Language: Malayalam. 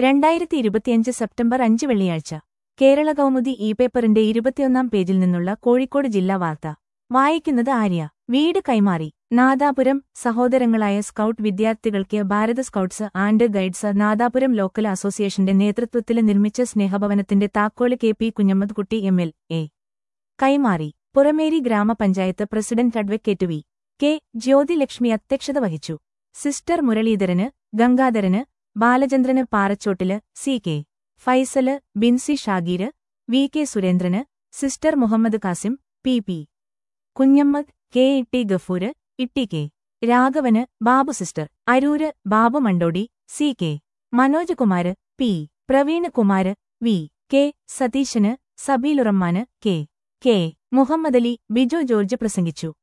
രണ്ടായിരത്തി ഇരുപത്തിയഞ്ച് സെപ്റ്റംബർ അഞ്ച് വെള്ളിയാഴ്ച കേരള കൗമുദി ഇ പേപ്പറിന്റെ ഇരുപത്തിയൊന്നാം പേജിൽ നിന്നുള്ള കോഴിക്കോട് ജില്ലാ വാർത്ത വായിക്കുന്നത് ആര്യ വീട് കൈമാറി നാദാപുരം സഹോദരങ്ങളായ സ്കൗട്ട് വിദ്യാർത്ഥികൾക്ക് Bharat scouts and guides Nadapuram local അസോസിയേഷന്റെ നേതൃത്വത്തിൽ നിർമ്മിച്ച സ്നേഹഭവനത്തിന്റെ താക്കോല് K P Kunhammedkutty M L A കൈമാറി പുറമേരി ഗ്രാമപഞ്ചായത്ത് president advocate V K Jyothilakshmi അധ്യക്ഷത വഹിച്ചു sister Muraleedharan Gangadharan Balachandran Parachottil C K Faisal Binsy Shagir V K Surendran sister Muhammad Kasim P P Kunhammad K Itty Gafoor Itty K Raghavan Babu sister Aroor Babu Mandodi C K Manoj Kumar P Praveen Kumar V K സതീശന് Sabeelurahman K K Muhammadali Bijo George പ്രസംഗിച്ചു